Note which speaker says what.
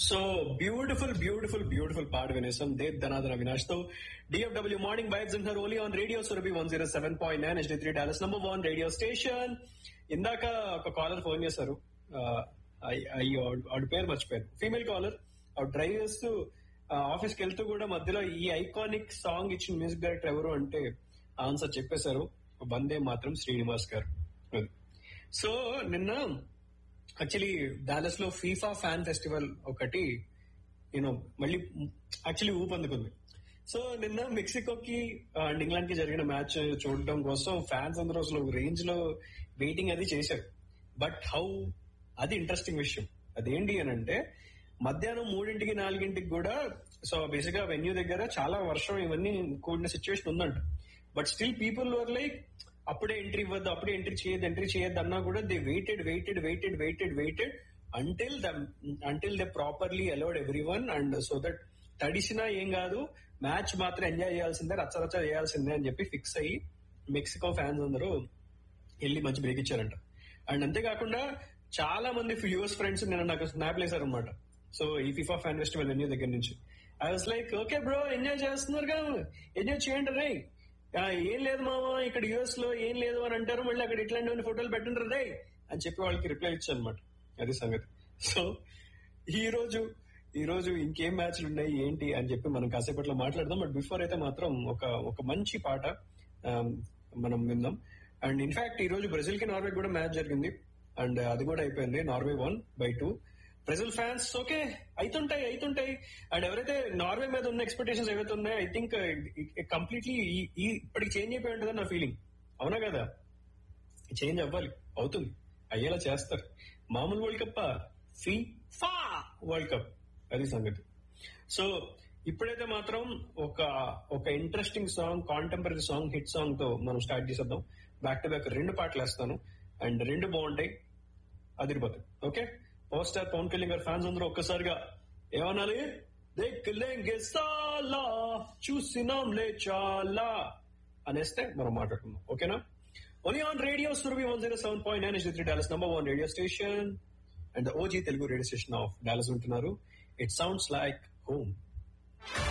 Speaker 1: So beautiful beautiful beautiful పాట వినేసాం దేవ్ ధనాధన అవినాష్ తో డిఎఫ్డబ్ల్యూ మార్నింగ్ వైబ్స్ అంటారు only on radio Surabhi one zero seven point nine HD three Dallas number one radio station ఇందాక ఒక caller phone చేశారు ఆ, అయ్- అయ్యో ఆవిడ- ఆవిడ పేరు మర్చిపోయారు ఫీమేల్ కాలర్ ఆవిడ డ్రైవ్ చేస్తూ ఆఫీస్ కి వెళ్తూ కూడా మధ్యలో ఈ ఐకానిక్ సాంగ్ ఇచ్చిన మ్యూజిక్ డైరెక్టర్ ఎవరు అంటే ఆన్సర్ చెప్పేశారు వందే మాత్రం శ్రీనివాస్ గారు అది. సో నిన్న యాక్చువల్లీ డాలస్ లో ఫీఫా ఫ్యాన్ ఫెస్టివల్ ఒకటి యూనో మళ్ళీ యాక్చువల్లీ ఊపందుకుంది సో నిన్న మెక్సికోకి అండ్ ఇంగ్లాండ్ కి జరిగిన మ్యాచ్ చూడడం కోసం ఫ్యాన్స్ అందరూ అసలు రేంజ్ లో వెయిటింగ్ అది చేశారు బట్ హౌ అది ఇంట్రెస్టింగ్ విషయం అదేంటి అని అంటే మధ్యాహ్నం మూడింటికి నాలుగింటికి కూడా సో బేసిక్ గా వెన్యూ దగ్గర చాలా వర్షం ఇవన్నీ కూడిన సిచ్యువేషన్ ఉందంట but still people were like అప్పుడే ఎంట్రీ ఇవ్వద్దు అప్పుడే ఎంట్రీ చేయొద్దు ఎంట్రీ చేయొద్దు అన్నా కూడా they waited waited waited waited waited until the until they properly allowed everyone and so that తడిసినా ఏం కాదు మ్యాచ్ మాత్రం ఎంజాయ్ చేయాల్సిందే రచ్చరచ్చ చేయాల్సిందే అని చెప్పి ఫిక్స్ అయ్యి మెక్సికో ఫ్యాన్స్ అందరూ వెళ్ళి మంచి బ్రేక్ ఇచ్చారంట అండ్ అంతేకాకుండా చాలా మంది యుఎస్ ఫ్రెండ్స్ నేను నాకు స్నాప్ వేశారు అనమాట సో ఈ ఫిఫా ఫ్యాన్ ఫెస్టివల్ వెన్యూ దగ్గర నుంచి I was like okay bro enjoy చేస్తున్నారు కదా ఎంజాయ్ చేయండి రే ఆ, ఏం లేదు మామ ఇక్కడ యుఎస్ లో ఏం లేదు అని అంటారు మళ్ళీ అక్కడ ఇట్లాంటివన్నీ ఫోటోలు పెట్టండి రే అని చెప్పి వాళ్ళకి రిప్లై ఇచ్చాను అనమాట అది సంగతి సో ఈ రోజు ఈ రోజు ఇంకేం మ్యాచ్లు ఉన్నాయి ఏంటి అని చెప్పి మనం కాసేపట్లో మాట్లాడదాం బట్ బిఫోర్ అయితే మాత్రం ఒక ఒక మంచి పాట ఆ, మనం విందాం అండ్ ఇన్ఫాక్ట్ ఈ రోజు బ్రెజిల్ కి నార్వే కూడా మ్యాచ్ జరిగింది అండ్ అది కూడా అయిపోయింది Norway one by two Brazil fans okay అయితుంటాయి అయితుంటాయి అండ్ ఎవరైతే నార్వే మీద ఉన్న ఎక్స్పెక్టేషన్స్ ఏవైతే ఉన్నాయో ఐ థింక్ కంప్లీట్లీ ఇప్పటికి చేంజ్ అయిపోయి ఉంటుందని నా ఫీలింగ్ అవునా కదా చేంజ్ అవ్వాలి అవుతుంది అయ్యేలా చేస్తారు మామూలు world cup FIFA world cup అది సంగతి సో ఇప్పుడైతే మాత్రం ఒక ఒక interesting song contemporary song hit song తో మనం స్టార్ట్ చేసేద్దాం బ్యాక్ టు బ్యాక్ రెండు పాటలు వేస్తాను అండ్ రెండు బాగుంటాయి అదిరిపోతాయి okay power star Pawan Kalyan గారి ఫ్యాన్స్ అందరూ ఒక్కసారిగా ఏమనాలి దేఖ్లేంగే సాలా చూసినాంలే చాలా అనేస్తే మనం మాట్లాడుకుందాం ఓకేనా only on radio Surabhi one zero seven point nine three Dallas number one radio station and OG Telugu radio station of Dallas ఉంటున్నారు ఇట్ సౌండ్స్ లైక్ హోమ్